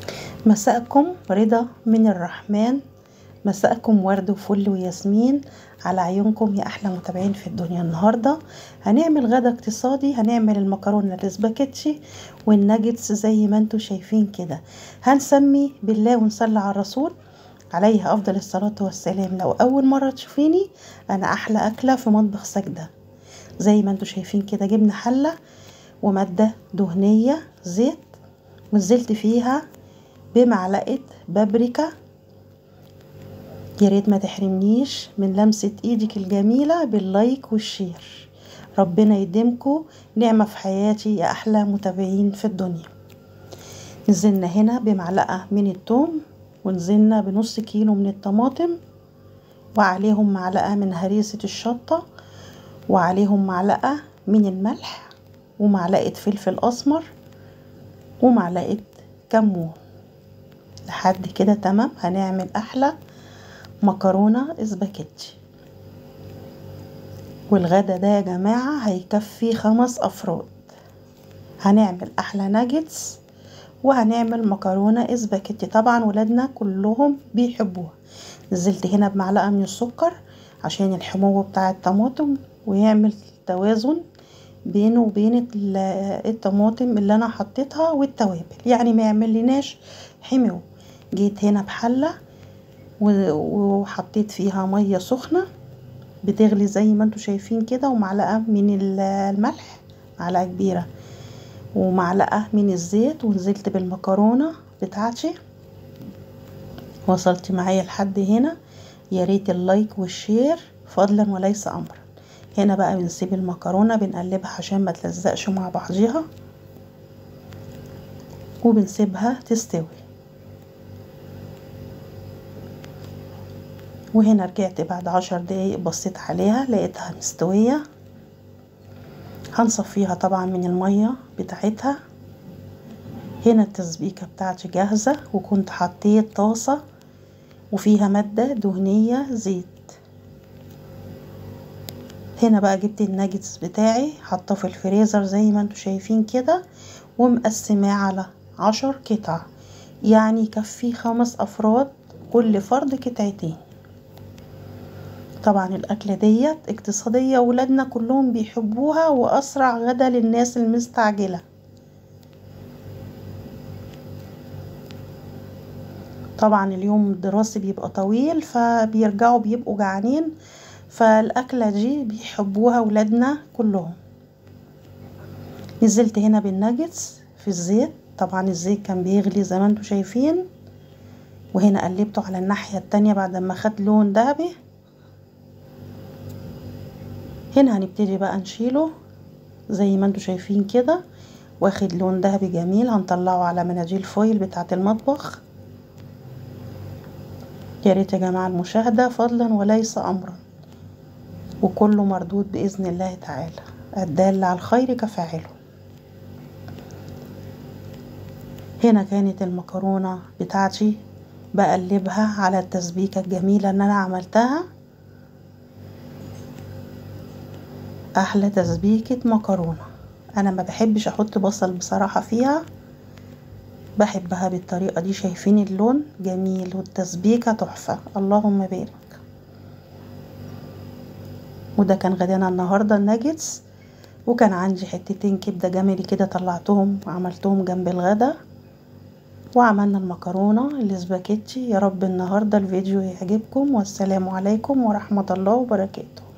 مساءكم رضا من الرحمن مساءكم ورد وفل وياسمين على عيونكم يا احلى متابعين في الدنيا النهارده هنعمل غدا اقتصادي هنعمل المكرونه الاسباجيتي والناجتس زي ما انتم شايفين كده هنسمي بالله ونصلي على الرسول عليه افضل الصلاه والسلام لو اول مره تشوفيني انا احلى اكله في مطبخ سجده زي ما انتم شايفين كده جبنا حله وماده دهنيه زيت ونزلت فيها بمعلقه بابريكا يا ريت ما تحرمنيش من لمسة ايدك الجميلة باللايك والشير ربنا يديمكم نعمة في حياتي يا احلى متابعين في الدنيا نزلنا هنا بمعلقة من التوم ونزلنا بنص كيلو من الطماطم وعليهم معلقة من هريسة الشطة وعليهم معلقة من الملح ومعلقة فلفل اسمر ومعلقة كمون لحد كده تمام هنعمل احلى مكرونة اسباجيتي والغدا ده يا جماعة هيكفي خمس افراد هنعمل احلى ناجتس وهنعمل مكرونة اسباجيتي طبعا ولادنا كلهم بيحبوها نزلت هنا بمعلقة من السكر عشان الحموة بتاع الطماطم ويعمل توازن بينه وبين الطماطم اللي انا حطيتها والتوابل يعني ما يعمل لناش حمو جيت هنا بحله وحطيت فيها ميه سخنه بتغلي زي ما انتم شايفين كده ومعلقه من الملح معلقه كبيره ومعلقه من الزيت ونزلت بالمكرونه بتاعتي وصلت معايا لحد هنا يا ريت اللايك والشير فضلا وليس امرا هنا بقى بنسيب المكرونه بنقلبها عشان ما تلزقش مع بعضيها وبنسيبها تستوي وهنا رجعت بعد عشر دقايق بصيت عليها لقيتها مستوية هنصفيها طبعا من المية بتاعتها هنا التسبيكة بتاعتي جاهزة وكنت حطيت طاسة وفيها مادة دهنية زيت هنا بقى جبت الناجتس بتاعي حطاه في الفريزر زي ما انتم شايفين كده ومقسماه على عشر قطع يعني يكفي خمس افراد كل فرد قطعتين طبعا الأكلة ديت اقتصادية ولادنا كلهم بيحبوها وأسرع غدا للناس المستعجلة طبعا اليوم الدراسي بيبقى طويل فبيرجعوا بيبقوا جعانين فالأكلة دي بيحبوها ولادنا كلهم نزلت هنا بالناجتس في الزيت طبعا الزيت كان بيغلي زي ما انتم شايفين وهنا قلبته على الناحية التانية بعد ما خد لون دهبي هنا هنبتدي بقى نشيله زي ما انتم شايفين كده واخد لون ذهبي جميل هنطلعه على مناديل فويل بتاعه المطبخ يا ريت يا جماعه المشاهده فضلا وليس امرا وكله مردود باذن الله تعالى الدال على الخير كفاعله هنا كانت المكرونه بتاعتي بقلبها على التسبيكه الجميله اللي انا عملتها احلى تسبيكه مكرونه انا ما بحبش احط بصل بصراحه فيها بحبها بالطريقه دي شايفين اللون جميل والتسبيكه تحفه اللهم بارك وده كان غدانا النهارده الناجتس وكان عندي حتتين كبده جملي كده طلعتهم وعملتهم جنب الغدا وعملنا المكرونه الاسباجيتي يا رب النهارده الفيديو يعجبكم والسلام عليكم ورحمه الله وبركاته